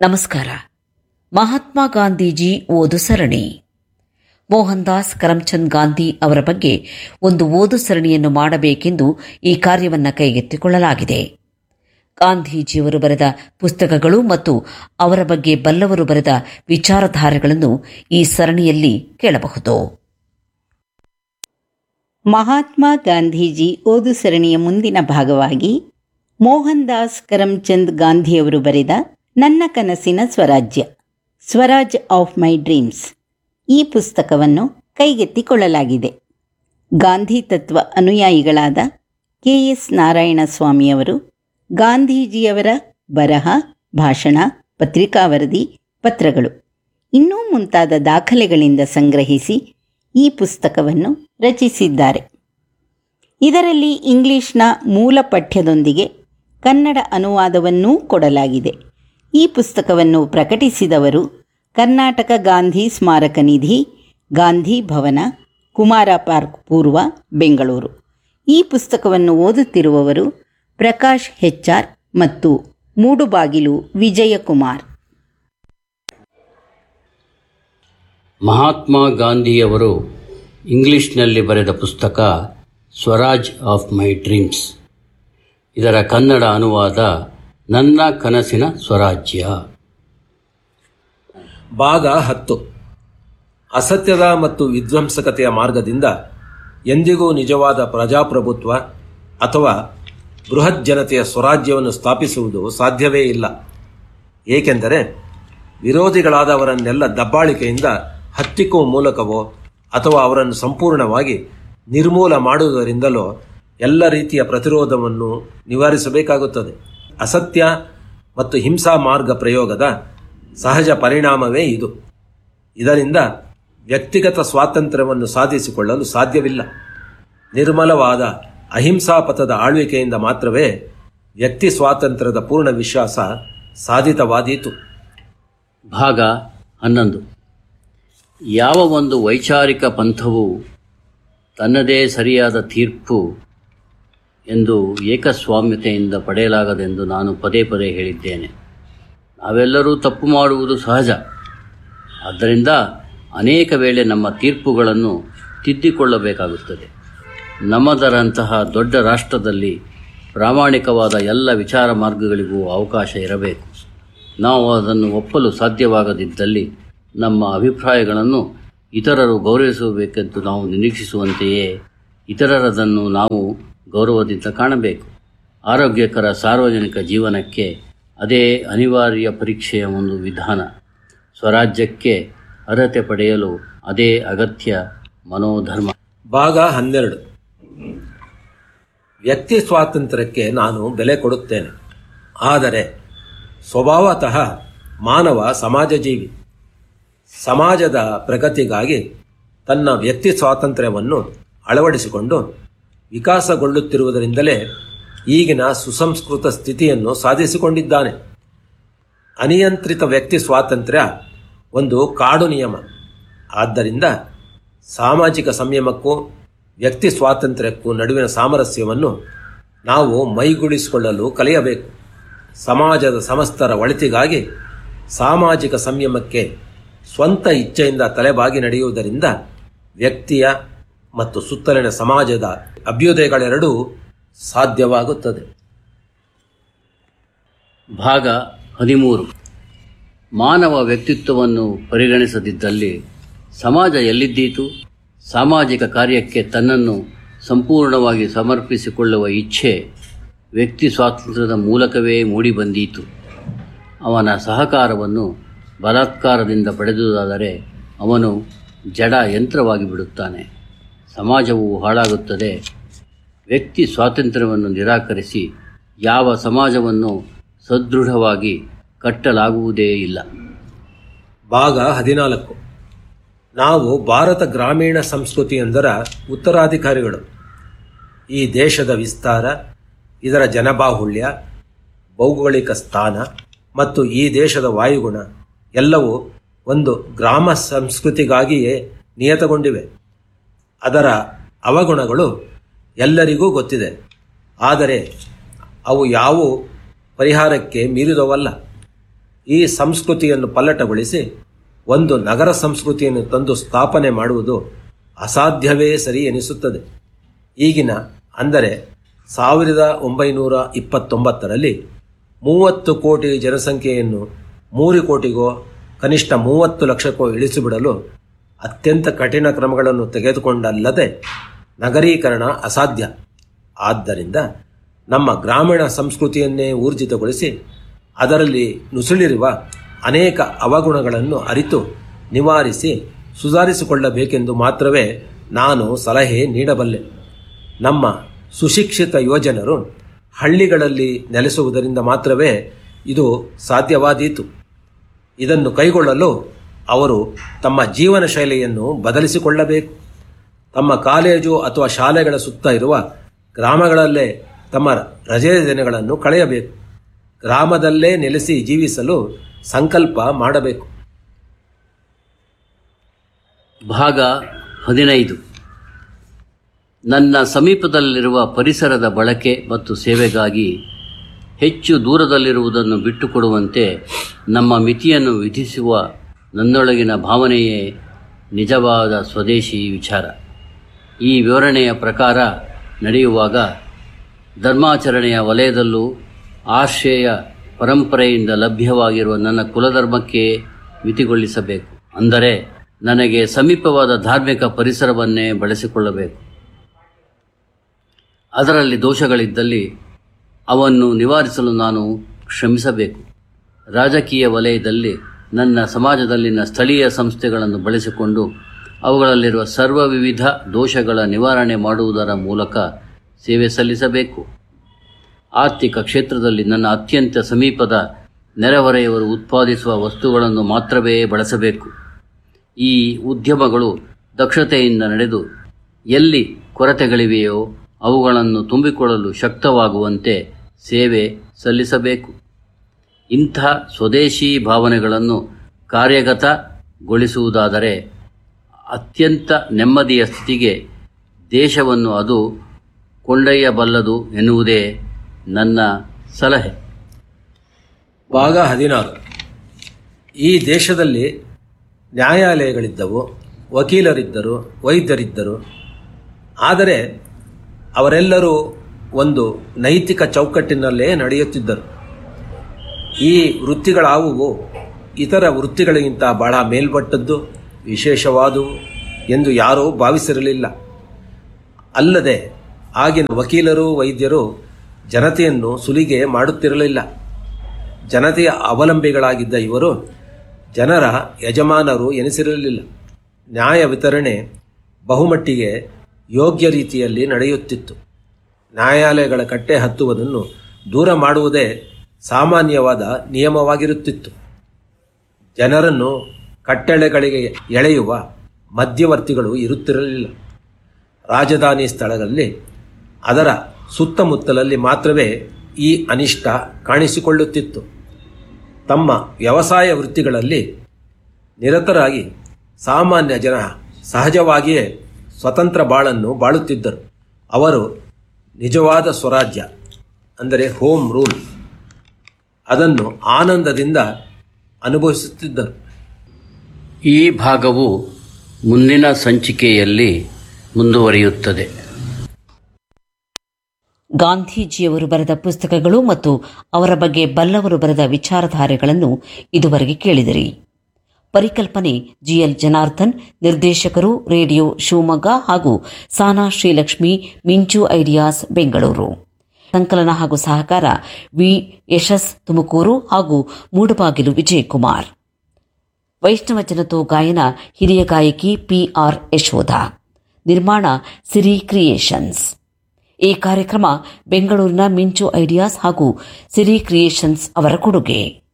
ನಮಸ್ಕಾರ ಮಹಾತ್ಮ ಗಾಂಧೀಜಿ ಓದು ಸರಣಿ ಮೋಹನ್ ದಾಸ್ ಕರಮ್ಚಂದ್ ಗಾಂಧಿ ಅವರ ಬಗ್ಗೆ ಒಂದು ಓದು ಸರಣಿಯನ್ನು ಮಾಡಬೇಕೆಂದು ಈ ಕಾರ್ಯವನ್ನು ಕೈಗೆತ್ತಿಕೊಳ್ಳಲಾಗಿದೆ ಗಾಂಧೀಜಿಯವರು ಬರೆದ ಪುಸ್ತಕಗಳು ಮತ್ತು ಅವರ ಬಗ್ಗೆ ಬಲ್ಲವರು ಬರೆದ ವಿಚಾರಧಾರೆಗಳನ್ನು ಈ ಸರಣಿಯಲ್ಲಿ ಕೇಳಬಹುದು ಮಹಾತ್ಮ ಗಾಂಧೀಜಿ ಓದು ಸರಣಿಯ ಮುಂದಿನ ಭಾಗವಾಗಿ ಮೋಹನ್ ದಾಸ್ ಕರಮ್ಚಂದ್ ಗಾಂಧಿಯವರು ಬರೆದ ನನ್ನ ಕನಸಿನ ಸ್ವರಾಜ್ಯ ಸ್ವರಾಜ್ ಆಫ್ ಮೈ ಡ್ರೀಮ್ಸ್ ಈ ಪುಸ್ತಕವನ್ನು ಕೈಗೆತ್ತಿಕೊಳ್ಳಲಾಗಿದೆ ಗಾಂಧಿ ತತ್ವ ಅನುಯಾಯಿಗಳಾದ ಕೆ ಎಸ್ ನಾರಾಯಣಸ್ವಾಮಿಯವರು ಗಾಂಧೀಜಿಯವರ ಬರಹ ಭಾಷಣ ಪತ್ರಿಕಾ ವರದಿ ಪತ್ರಗಳು ಇನ್ನೂ ಮುಂತಾದ ದಾಖಲೆಗಳಿಂದ ಸಂಗ್ರಹಿಸಿ ಈ ಪುಸ್ತಕವನ್ನು ರಚಿಸಿದ್ದಾರೆ ಇದರಲ್ಲಿ ಇಂಗ್ಲಿಷ್ನ ಮೂಲ ಪಠ್ಯದೊಂದಿಗೆ ಕನ್ನಡ ಅನುವಾದವನ್ನೂ ಕೊಡಲಾಗಿದೆ ಈ ಪುಸ್ತಕವನ್ನು ಪ್ರಕಟಿಸಿದವರು ಕರ್ನಾಟಕ ಗಾಂಧಿ ಸ್ಮಾರಕ ನಿಧಿ ಗಾಂಧಿ ಭವನ ಕುಮಾರ ಪಾರ್ಕ್ ಪೂರ್ವ ಬೆಂಗಳೂರು ಈ ಪುಸ್ತಕವನ್ನು ಓದುತ್ತಿರುವವರು ಪ್ರಕಾಶ್ ಹೆಚ್ಆರ್ ಮತ್ತು ಮೂಡುಬಾಗಿಲು ವಿಜಯಕುಮಾರ್ ಮಹಾತ್ಮ ಗಾಂಧಿಯವರು ಇಂಗ್ಲಿಷ್ನಲ್ಲಿ ಬರೆದ ಪುಸ್ತಕ ಸ್ವರಾಜ್ ಆಫ್ ಮೈ ಡ್ರೀಮ್ಸ್ ಇದರ ಕನ್ನಡ ಅನುವಾದ ನನ್ನ ಕನಸಿನ ಸ್ವರಾಜ್ಯ ಭಾಗ ಹತ್ತು ಅಸತ್ಯದ ಮತ್ತು ವಿಧ್ವಂಸಕತೆಯ ಮಾರ್ಗದಿಂದ ಎಂದಿಗೂ ನಿಜವಾದ ಪ್ರಜಾಪ್ರಭುತ್ವ ಅಥವಾ ಬೃಹತ್ ಜನತೆಯ ಸ್ವರಾಜ್ಯವನ್ನು ಸ್ಥಾಪಿಸುವುದು ಸಾಧ್ಯವೇ ಇಲ್ಲ ಏಕೆಂದರೆ ವಿರೋಧಿಗಳಾದವರನ್ನೆಲ್ಲ ದಬ್ಬಾಳಿಕೆಯಿಂದ ಹತ್ತಿಕ್ಕುವ ಮೂಲಕವೋ ಅಥವಾ ಅವರನ್ನು ಸಂಪೂರ್ಣವಾಗಿ ನಿರ್ಮೂಲ ಮಾಡುವುದರಿಂದಲೋ ಎಲ್ಲ ರೀತಿಯ ಪ್ರತಿರೋಧವನ್ನು ನಿವಾರಿಸಬೇಕಾಗುತ್ತದೆ ಅಸತ್ಯ ಮತ್ತು ಹಿಂಸಾ ಮಾರ್ಗ ಪ್ರಯೋಗದ ಸಹಜ ಪರಿಣಾಮವೇ ಇದು ಇದರಿಂದ ವ್ಯಕ್ತಿಗತ ಸ್ವಾತಂತ್ರ್ಯವನ್ನು ಸಾಧಿಸಿಕೊಳ್ಳಲು ಸಾಧ್ಯವಿಲ್ಲ ನಿರ್ಮಲವಾದ ಅಹಿಂಸಾ ಪಥದ ಆಳ್ವಿಕೆಯಿಂದ ಮಾತ್ರವೇ ವ್ಯಕ್ತಿ ಸ್ವಾತಂತ್ರ್ಯದ ಪೂರ್ಣ ವಿಶ್ವಾಸ ಸಾಧಿತವಾದೀತು ಭಾಗ ಹನ್ನೊಂದು ಯಾವ ಒಂದು ವೈಚಾರಿಕ ಪಂಥವು ತನ್ನದೇ ಸರಿಯಾದ ತೀರ್ಪು ಎಂದು ಏಕಸ್ವಾಮ್ಯತೆಯಿಂದ ಪಡೆಯಲಾಗದೆಂದು ನಾನು ಪದೇ ಪದೇ ಹೇಳಿದ್ದೇನೆ ನಾವೆಲ್ಲರೂ ತಪ್ಪು ಮಾಡುವುದು ಸಹಜ ಆದ್ದರಿಂದ ಅನೇಕ ವೇಳೆ ನಮ್ಮ ತೀರ್ಪುಗಳನ್ನು ತಿದ್ದಿಕೊಳ್ಳಬೇಕಾಗುತ್ತದೆ ನಮ್ಮದರಂತಹ ದೊಡ್ಡ ರಾಷ್ಟ್ರದಲ್ಲಿ ಪ್ರಾಮಾಣಿಕವಾದ ಎಲ್ಲ ವಿಚಾರ ಮಾರ್ಗಗಳಿಗೂ ಅವಕಾಶ ಇರಬೇಕು ನಾವು ಅದನ್ನು ಒಪ್ಪಲು ಸಾಧ್ಯವಾಗದಿದ್ದಲ್ಲಿ ನಮ್ಮ ಅಭಿಪ್ರಾಯಗಳನ್ನು ಇತರರು ಗೌರವಿಸಬೇಕೆಂದು ನಾವು ನಿರೀಕ್ಷಿಸುವಂತೆಯೇ ಇತರರದನ್ನು ನಾವು ಗೌರವದಿಂದ ಕಾಣಬೇಕು ಆರೋಗ್ಯಕರ ಸಾರ್ವಜನಿಕ ಜೀವನಕ್ಕೆ ಅದೇ ಅನಿವಾರ್ಯ ಪರೀಕ್ಷೆಯ ಒಂದು ವಿಧಾನ ಸ್ವರಾಜ್ಯಕ್ಕೆ ಅರ್ಹತೆ ಪಡೆಯಲು ಅದೇ ಅಗತ್ಯ ಮನೋಧರ್ಮ ಭಾಗ ಹನ್ನೆರಡು ವ್ಯಕ್ತಿ ಸ್ವಾತಂತ್ರ್ಯಕ್ಕೆ ನಾನು ಬೆಲೆ ಕೊಡುತ್ತೇನೆ ಆದರೆ ಸ್ವಭಾವತಃ ಮಾನವ ಸಮಾಜ ಜೀವಿ ಸಮಾಜದ ಪ್ರಗತಿಗಾಗಿ ತನ್ನ ವ್ಯಕ್ತಿ ಸ್ವಾತಂತ್ರ್ಯವನ್ನು ಅಳವಡಿಸಿಕೊಂಡು ವಿಕಾಸಗೊಳ್ಳುತ್ತಿರುವುದರಿಂದಲೇ ಈಗಿನ ಸುಸಂಸ್ಕೃತ ಸ್ಥಿತಿಯನ್ನು ಸಾಧಿಸಿಕೊಂಡಿದ್ದಾನೆ ಅನಿಯಂತ್ರಿತ ವ್ಯಕ್ತಿ ಸ್ವಾತಂತ್ರ್ಯ ಒಂದು ಕಾಡು ನಿಯಮ ಆದ್ದರಿಂದ ಸಾಮಾಜಿಕ ಸಂಯಮಕ್ಕೂ ವ್ಯಕ್ತಿ ಸ್ವಾತಂತ್ರ್ಯಕ್ಕೂ ನಡುವಿನ ಸಾಮರಸ್ಯವನ್ನು ನಾವು ಮೈಗೂಡಿಸಿಕೊಳ್ಳಲು ಕಲಿಯಬೇಕು ಸಮಾಜದ ಸಮಸ್ತರ ಒಳಿತಿಗಾಗಿ ಸಾಮಾಜಿಕ ಸಂಯಮಕ್ಕೆ ಸ್ವಂತ ಇಚ್ಛೆಯಿಂದ ತಲೆಬಾಗಿ ನಡೆಯುವುದರಿಂದ ವ್ಯಕ್ತಿಯ ಮತ್ತು ಸುತ್ತಲಿನ ಸಮಾಜದ ಅಭ್ಯುದಯಗಳೆರಡೂ ಸಾಧ್ಯವಾಗುತ್ತದೆ ಭಾಗ ಹದಿಮೂರು ಮಾನವ ವ್ಯಕ್ತಿತ್ವವನ್ನು ಪರಿಗಣಿಸದಿದ್ದಲ್ಲಿ ಸಮಾಜ ಎಲ್ಲಿದ್ದೀತು ಸಾಮಾಜಿಕ ಕಾರ್ಯಕ್ಕೆ ತನ್ನನ್ನು ಸಂಪೂರ್ಣವಾಗಿ ಸಮರ್ಪಿಸಿಕೊಳ್ಳುವ ಇಚ್ಛೆ ವ್ಯಕ್ತಿ ಸ್ವಾತಂತ್ರ್ಯದ ಮೂಲಕವೇ ಮೂಡಿಬಂದೀತು ಅವನ ಸಹಕಾರವನ್ನು ಬಲಾತ್ಕಾರದಿಂದ ಪಡೆದುದಾದರೆ ಅವನು ಜಡ ಯಂತ್ರವಾಗಿ ಬಿಡುತ್ತಾನೆ ಸಮಾಜವು ಹಾಳಾಗುತ್ತದೆ ವ್ಯಕ್ತಿ ಸ್ವಾತಂತ್ರ್ಯವನ್ನು ನಿರಾಕರಿಸಿ ಯಾವ ಸಮಾಜವನ್ನು ಸದೃಢವಾಗಿ ಕಟ್ಟಲಾಗುವುದೇ ಇಲ್ಲ ಭಾಗ ಹದಿನಾಲ್ಕು ನಾವು ಭಾರತ ಗ್ರಾಮೀಣ ಸಂಸ್ಕೃತಿ ಎಂದರ ಉತ್ತರಾಧಿಕಾರಿಗಳು ಈ ದೇಶದ ವಿಸ್ತಾರ ಇದರ ಜನಬಾಹುಳ್ಯ ಭೌಗೋಳಿಕ ಸ್ಥಾನ ಮತ್ತು ಈ ದೇಶದ ವಾಯುಗುಣ ಎಲ್ಲವೂ ಒಂದು ಗ್ರಾಮ ಸಂಸ್ಕೃತಿಗಾಗಿಯೇ ನಿಯತಗೊಂಡಿವೆ ಅದರ ಅವಗುಣಗಳು ಎಲ್ಲರಿಗೂ ಗೊತ್ತಿದೆ ಆದರೆ ಅವು ಯಾವುವು ಪರಿಹಾರಕ್ಕೆ ಮೀರಿದವಲ್ಲ ಈ ಸಂಸ್ಕೃತಿಯನ್ನು ಪಲ್ಲಟಗೊಳಿಸಿ ಒಂದು ನಗರ ಸಂಸ್ಕೃತಿಯನ್ನು ತಂದು ಸ್ಥಾಪನೆ ಮಾಡುವುದು ಅಸಾಧ್ಯವೇ ಸರಿ ಎನಿಸುತ್ತದೆ ಈಗಿನ ಅಂದರೆ ಸಾವಿರದ ಒಂಬೈನೂರ ಇಪ್ಪತ್ತೊಂಬತ್ತರಲ್ಲಿ ಮೂವತ್ತು ಕೋಟಿ ಜನಸಂಖ್ಯೆಯನ್ನು ಮೂರು ಕೋಟಿಗೋ ಕನಿಷ್ಠ ಮೂವತ್ತು ಲಕ್ಷಕ್ಕೋ ಇಳಿಸಿಬಿಡಲು ಅತ್ಯಂತ ಕಠಿಣ ಕ್ರಮಗಳನ್ನು ತೆಗೆದುಕೊಂಡಲ್ಲದೆ ನಗರೀಕರಣ ಅಸಾಧ್ಯ ಆದ್ದರಿಂದ ನಮ್ಮ ಗ್ರಾಮೀಣ ಸಂಸ್ಕೃತಿಯನ್ನೇ ಊರ್ಜಿತಗೊಳಿಸಿ ಅದರಲ್ಲಿ ನುಸುಳಿರುವ ಅನೇಕ ಅವಗುಣಗಳನ್ನು ಅರಿತು ನಿವಾರಿಸಿ ಸುಧಾರಿಸಿಕೊಳ್ಳಬೇಕೆಂದು ಮಾತ್ರವೇ ನಾನು ಸಲಹೆ ನೀಡಬಲ್ಲೆ ನಮ್ಮ ಸುಶಿಕ್ಷಿತ ಯುವಜನರು ಹಳ್ಳಿಗಳಲ್ಲಿ ನೆಲೆಸುವುದರಿಂದ ಮಾತ್ರವೇ ಇದು ಸಾಧ್ಯವಾದೀತು ಇದನ್ನು ಕೈಗೊಳ್ಳಲು ಅವರು ತಮ್ಮ ಜೀವನ ಶೈಲಿಯನ್ನು ಬದಲಿಸಿಕೊಳ್ಳಬೇಕು ತಮ್ಮ ಕಾಲೇಜು ಅಥವಾ ಶಾಲೆಗಳ ಸುತ್ತ ಇರುವ ಗ್ರಾಮಗಳಲ್ಲೇ ತಮ್ಮ ರಜೆಯ ದಿನಗಳನ್ನು ಕಳೆಯಬೇಕು ಗ್ರಾಮದಲ್ಲೇ ನೆಲೆಸಿ ಜೀವಿಸಲು ಸಂಕಲ್ಪ ಮಾಡಬೇಕು ಭಾಗ ಹದಿನೈದು ನನ್ನ ಸಮೀಪದಲ್ಲಿರುವ ಪರಿಸರದ ಬಳಕೆ ಮತ್ತು ಸೇವೆಗಾಗಿ ಹೆಚ್ಚು ದೂರದಲ್ಲಿರುವುದನ್ನು ಬಿಟ್ಟುಕೊಡುವಂತೆ ನಮ್ಮ ಮಿತಿಯನ್ನು ವಿಧಿಸುವ ನನ್ನೊಳಗಿನ ಭಾವನೆಯೇ ನಿಜವಾದ ಸ್ವದೇಶಿ ವಿಚಾರ ಈ ವಿವರಣೆಯ ಪ್ರಕಾರ ನಡೆಯುವಾಗ ಧರ್ಮಾಚರಣೆಯ ವಲಯದಲ್ಲೂ ಆಶ್ರಯ ಪರಂಪರೆಯಿಂದ ಲಭ್ಯವಾಗಿರುವ ನನ್ನ ಕುಲಧರ್ಮಕ್ಕೆ ಮಿತಿಗೊಳಿಸಬೇಕು ಅಂದರೆ ನನಗೆ ಸಮೀಪವಾದ ಧಾರ್ಮಿಕ ಪರಿಸರವನ್ನೇ ಬಳಸಿಕೊಳ್ಳಬೇಕು ಅದರಲ್ಲಿ ದೋಷಗಳಿದ್ದಲ್ಲಿ ಅವನ್ನು ನಿವಾರಿಸಲು ನಾನು ಶ್ರಮಿಸಬೇಕು ರಾಜಕೀಯ ವಲಯದಲ್ಲಿ ನನ್ನ ಸಮಾಜದಲ್ಲಿನ ಸ್ಥಳೀಯ ಸಂಸ್ಥೆಗಳನ್ನು ಬಳಸಿಕೊಂಡು ಅವುಗಳಲ್ಲಿರುವ ಸರ್ವ ವಿವಿಧ ದೋಷಗಳ ನಿವಾರಣೆ ಮಾಡುವುದರ ಮೂಲಕ ಸೇವೆ ಸಲ್ಲಿಸಬೇಕು ಆರ್ಥಿಕ ಕ್ಷೇತ್ರದಲ್ಲಿ ನನ್ನ ಅತ್ಯಂತ ಸಮೀಪದ ನೆರೆಹೊರೆಯವರು ಉತ್ಪಾದಿಸುವ ವಸ್ತುಗಳನ್ನು ಮಾತ್ರವೇ ಬಳಸಬೇಕು ಈ ಉದ್ಯಮಗಳು ದಕ್ಷತೆಯಿಂದ ನಡೆದು ಎಲ್ಲಿ ಕೊರತೆಗಳಿವೆಯೋ ಅವುಗಳನ್ನು ತುಂಬಿಕೊಳ್ಳಲು ಶಕ್ತವಾಗುವಂತೆ ಸೇವೆ ಸಲ್ಲಿಸಬೇಕು ಇಂಥ ಸ್ವದೇಶಿ ಭಾವನೆಗಳನ್ನು ಕಾರ್ಯಗತಗೊಳಿಸುವುದಾದರೆ ಅತ್ಯಂತ ನೆಮ್ಮದಿಯ ಸ್ಥಿತಿಗೆ ದೇಶವನ್ನು ಅದು ಕೊಂಡೊಯ್ಯಬಲ್ಲದು ಎನ್ನುವುದೇ ನನ್ನ ಸಲಹೆ ಭಾಗ ಹದಿನಾರು ಈ ದೇಶದಲ್ಲಿ ನ್ಯಾಯಾಲಯಗಳಿದ್ದವು ವಕೀಲರಿದ್ದರು ವೈದ್ಯರಿದ್ದರು ಆದರೆ ಅವರೆಲ್ಲರೂ ಒಂದು ನೈತಿಕ ಚೌಕಟ್ಟಿನಲ್ಲೇ ನಡೆಯುತ್ತಿದ್ದರು ಈ ವೃತ್ತಿಗಳಾವುವು ಇತರ ವೃತ್ತಿಗಳಿಗಿಂತ ಬಹಳ ಮೇಲ್ಪಟ್ಟದ್ದು ವಿಶೇಷವಾದುವು ಎಂದು ಯಾರೂ ಭಾವಿಸಿರಲಿಲ್ಲ ಅಲ್ಲದೆ ಆಗಿನ ವಕೀಲರು ವೈದ್ಯರು ಜನತೆಯನ್ನು ಸುಲಿಗೆ ಮಾಡುತ್ತಿರಲಿಲ್ಲ ಜನತೆಯ ಅವಲಂಬಿಗಳಾಗಿದ್ದ ಇವರು ಜನರ ಯಜಮಾನರು ಎನಿಸಿರಲಿಲ್ಲ ನ್ಯಾಯ ವಿತರಣೆ ಬಹುಮಟ್ಟಿಗೆ ಯೋಗ್ಯ ರೀತಿಯಲ್ಲಿ ನಡೆಯುತ್ತಿತ್ತು ನ್ಯಾಯಾಲಯಗಳ ಕಟ್ಟೆ ಹತ್ತುವುದನ್ನು ದೂರ ಮಾಡುವುದೇ ಸಾಮಾನ್ಯವಾದ ನಿಯಮವಾಗಿರುತ್ತಿತ್ತು ಜನರನ್ನು ಕಟ್ಟಳೆಗಳಿಗೆ ಎಳೆಯುವ ಮಧ್ಯವರ್ತಿಗಳು ಇರುತ್ತಿರಲಿಲ್ಲ ರಾಜಧಾನಿ ಸ್ಥಳಗಳಲ್ಲಿ ಅದರ ಸುತ್ತಮುತ್ತಲಲ್ಲಿ ಮಾತ್ರವೇ ಈ ಅನಿಷ್ಟ ಕಾಣಿಸಿಕೊಳ್ಳುತ್ತಿತ್ತು ತಮ್ಮ ವ್ಯವಸಾಯ ವೃತ್ತಿಗಳಲ್ಲಿ ನಿರತರಾಗಿ ಸಾಮಾನ್ಯ ಜನ ಸಹಜವಾಗಿಯೇ ಸ್ವತಂತ್ರ ಬಾಳನ್ನು ಬಾಳುತ್ತಿದ್ದರು ಅವರು ನಿಜವಾದ ಸ್ವರಾಜ್ಯ ಅಂದರೆ ಹೋಮ್ ರೂಲ್ ಅದನ್ನು ಆನಂದದಿಂದ ಅನುಭವಿಸುತ್ತಿದ್ದರು ಈ ಭಾಗವು ಮುಂದಿನ ಸಂಚಿಕೆಯಲ್ಲಿ ಮುಂದುವರಿಯುತ್ತದೆ ಗಾಂಧೀಜಿಯವರು ಬರೆದ ಪುಸ್ತಕಗಳು ಮತ್ತು ಅವರ ಬಗ್ಗೆ ಬಲ್ಲವರು ಬರೆದ ವಿಚಾರಧಾರೆಗಳನ್ನು ಇದುವರೆಗೆ ಕೇಳಿದಿರಿ ಪರಿಕಲ್ಪನೆ ಜಿಎಲ್ ಜನಾರ್ದನ್ ನಿರ್ದೇಶಕರು ರೇಡಿಯೋ ಶಿವಮೊಗ್ಗ ಹಾಗೂ ಸಾನಾ ಶ್ರೀಲಕ್ಷ್ಮಿ ಮಿಂಚು ಐಡಿಯಾಸ್ ಬೆಂಗಳೂರು ಸಂಕಲನ ಹಾಗೂ ಸಹಕಾರ ವಿ ಯಶಸ್ ತುಮಕೂರು ಹಾಗೂ ಮೂಡಬಾಗಿಲು ವಿಜಯಕುಮಾರ್ ವೈಷ್ಣವ ಜನತೋ ಗಾಯನ ಹಿರಿಯ ಗಾಯಕಿ ಪಿಆರ್ ಯಶೋಧ ನಿರ್ಮಾಣ ಸಿರಿ ಕ್ರಿಯೇಷನ್ಸ್ ಈ ಕಾರ್ಯಕ್ರಮ ಬೆಂಗಳೂರಿನ ಮಿಂಚು ಐಡಿಯಾಸ್ ಹಾಗೂ ಸಿರಿ ಕ್ರಿಯೇಷನ್ಸ್ ಅವರ ಕೊಡುಗೆ